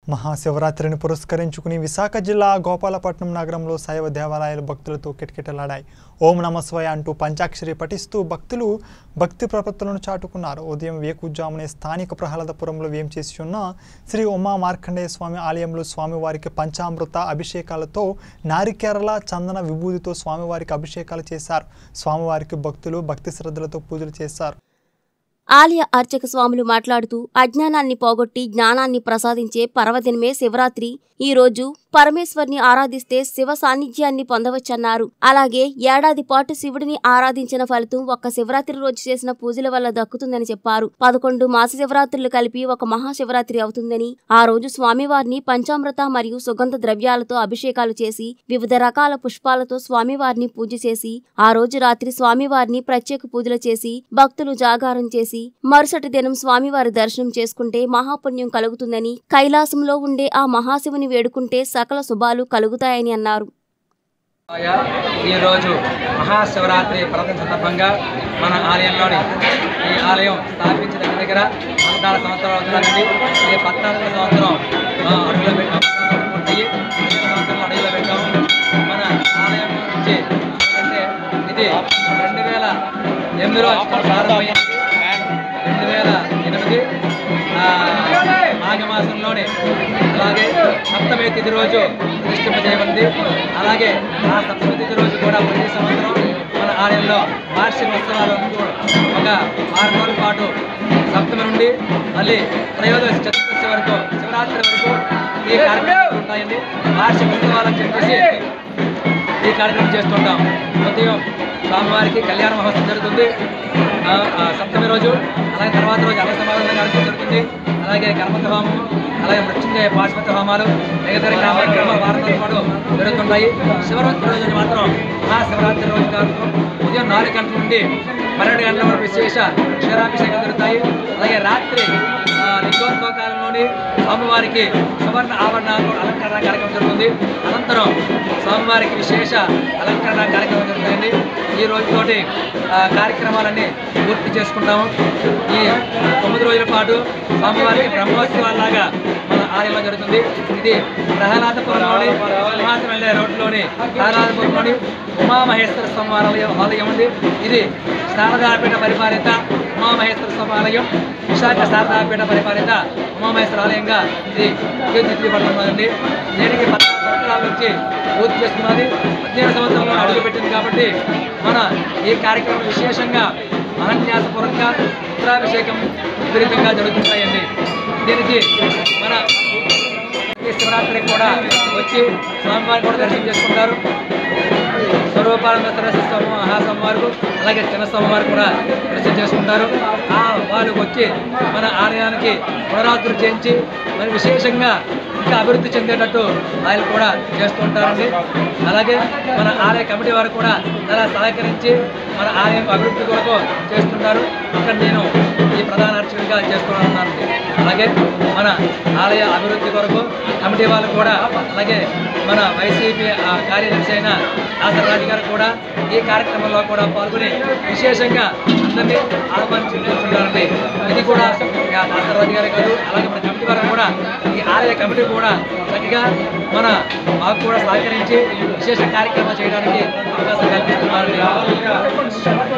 మహాశివరాత్రిని పురస్కరించుకుని విశాఖ జిల్లా గోపాలపట్నం నగరంలో శైవ దేవాలయాలు భక్తులతో కిటకిటలాడాయి ఓం నమస్వయ అంటూ పంచాక్షరి పఠిస్తూ భక్తులు భక్తి ప్రపత్తులను చాటుకున్నారు ఉదయం వేకుజామునే స్థానిక ప్రహ్లాదపురంలో వేంచేసి ఉన్న శ్రీ ఉమా మార్కండేయ స్వామి ఆలయంలో స్వామివారికి పంచామృత అభిషేకాలతో నారికేరళ చందన విభూతితో స్వామివారికి అభిషేకాలు చేశారు స్వామివారికి భక్తులు భక్తి శ్రద్ధలతో పూజలు చేశారు ఆలయ అర్చక స్వాములు మాట్లాడుతూ అజ్ఞానాన్ని పోగొట్టి జ్ఞానాన్ని ప్రసాదించే పర్వదినమే శివరాత్రి ఈ రోజు పరమేశ్వర్ని ఆరాధిస్తే శివ సాన్నిధ్యాన్ని పొందవచ్చన్నారు అలాగే ఏడాది పాటు శివుడిని ఆరాధించిన ఫలితం ఒక్క శివరాత్రి రోజు చేసిన పూజల వల్ల దక్కుతుందని చెప్పారు పదకొండు మాస శివరాత్రులు కలిపి ఒక మహాశివరాత్రి అవుతుందని ఆ రోజు స్వామివారిని పంచామృత మరియు సుగంధ ద్రవ్యాలతో అభిషేకాలు చేసి వివిధ రకాల పుష్పాలతో స్వామివారిని పూజ చేసి ఆ రోజు రాత్రి స్వామివారిని ప్రత్యేక పూజలు చేసి భక్తులు జాగారం చేసి మరుసటి దినం స్వామివారి దర్శనం చేసుకుంటే మహాపుణ్యం కలుగుతుందని కైలాసంలో ఉండే ఆ మహాశివుని వేడుకుంటే సకల శుభాలు కలుగుతాయని అన్నారు ఈరోజు మహాశివరాత్రి పర్వదిన సందర్భంగా మన ఆలయంలోని ఈ ఆలయం స్థాపించిన దగ్గర దగ్గర పద్నాలుగు సంవత్సరాలు అవుతుందండి ఈ పద్నాలుగు సంవత్సరం ఆ, అడుగులో పెట్టాం పూర్తయ్యి ఈ సంవత్సరం అడుగులో పెట్టాం మన ఆలయం నుంచి అంటే ఇది రెండు వేల ఎనిమిదిలో ప్రారంభమైంది రెండు వేల ఎనిమిది ఆ, మాఘమాసంలోనే అలాగే సప్తమి తిథి రోజు ప్రతిష్ఠింప చేయబడింది అలాగే ఆ సప్తమి తిథి రోజు కూడా ప్రతి సంవత్సరం మన ఆలయంలో వార్షిక ఉత్సవాలు ఒక ఆరు రోజుల పాటు సప్తమి నుండి మళ్ళీ త్రయోదశి చతుర్దశి వరకు శివరాత్రి వరకు ఈ కార్యక్రమాలు ఉంటాయండి వార్షిక ఉత్సవాలు అని చెప్పేసి ఈ కార్యక్రమం చేస్తుంటాం ఉదయం స్వామివారికి కళ్యాణ మహోత్సవం జరుగుతుంది ఆ, ఆ, సప్తమి రోజు అలాగే తర్వాత రోజు అన్న సమాధానం కార్యక్రమం జరుగుతుంది అలాగే గణపతి హోమం అలాగే మృత్యుంజయ పాశుపతి హోమాలు మిగతా కార్యక్రమాలు వారం రోజుల పాటు జరుగుతుంటాయి శివరాత్రి రోజు మాత్రం మహాశివరాత్రి రోజు కార్యక్రమం ఉదయం నాలుగు గంటల నుండి పన్నెండు గంటల వరకు విశేష క్షీరాభిషేకం జరుగుతాయి అలాగే రాత్రి ఆ, లింగోద్భవ కాలంలోని స్వామివారికి సువర్ణ ఆభరణాలు అలంకరణ కార్యక్రమం జరుగుతుంది అనంతరం స్వామివారికి విశేష అలంకరణ కార్యక్రమం జరుగుతాయండి ఈ రోజుతోటి ఆ, కార్యక్రమాలన్నీ పూర్తి చేసుకుంటాము ఈ తొమ్మిది రోజుల పాటు స్వామివారికి బ్రహ్మోత్సవాలాగా మన ఆలయంలో జరుగుతుంది ఇది ప్రహ్లాదపురంలోని సింహాసనం వెళ్ళే రోడ్లోని ప్రహ్లాదపురంలోని ఉమామహేశ్వర స్వామి ఆలయం ఆలయం ఉంది ఇది శారదాపీఠ పరిపాలిత ఉమామహేశ్వర స్వామి ఆలయం విశాఖ శారదాపీఠ పరిపాలిత ఉమామహేశ్వర ఆలయంగా ఇది తీర్చిదిద్దబడుతున్నదండి నేటికి పద్నాలుగు సంవత్సరాల నుంచి పూర్తి చేస్తున్నది పద్దెనిమిది సంవత్సరంలో అడుగుపెట్టింది కాబట్టి మన ఈ కార్యక్రమం విశేషంగా అనన్యాసపూర్వకంగా రుద్రాభిషేకం విపరీతంగా జరుగుతున్నాయండి దీనికి మన ఈ శివరాత్రికి కూడా వచ్చి స్వామివారిని కూడా దర్శనం చేసుకుంటారు స్వరూపానంద సరస్వతి స్వామి మహాస్వామివారు అలాగే చిన్న స్వామివారు కూడా దర్శనం చేసుకుంటారు ఆ వాళ్ళు వచ్చి మన ఆలయానికి పునరావృత్తులు చేయించి మరి విశేషంగా ఇంకా అభివృద్ధి చెందేటట్టు ఆయన కూడా చేస్తూ ఉంటారండి అలాగే మన ఆలయ కమిటీ వారు కూడా చాలా సహకరించి మన ఆలయం అభివృద్ధి కొరకు చేస్తుంటారు ఇక్కడ నేను ఈ ప్రధాన అర్చకుడిగా చేస్తున్నాను అలాగే మన ఆలయ అభివృద్ధి కొరకు కమిటీ వాళ్ళు కూడా అలాగే మన వైసీపీ ఆ, కార్యదర్శి అయిన దాసరాజు గారు కూడా ఈ కార్యక్రమంలో కూడా పాల్గొని విశేషంగా అందరినీ ఆహ్వానించి కూర్చున్నారండి ఇది కూడా ఆ దాసరాజు గారే కాదు అలాగే మన కమిటీ వారు కూడా ఈ ఆలయ కమిటీ కూడా చక్కగా మన మాకు కూడా సహకరించి విశేష కార్యక్రమాలు చేయడానికి అవకాశం కల్పిస్తున్నారండి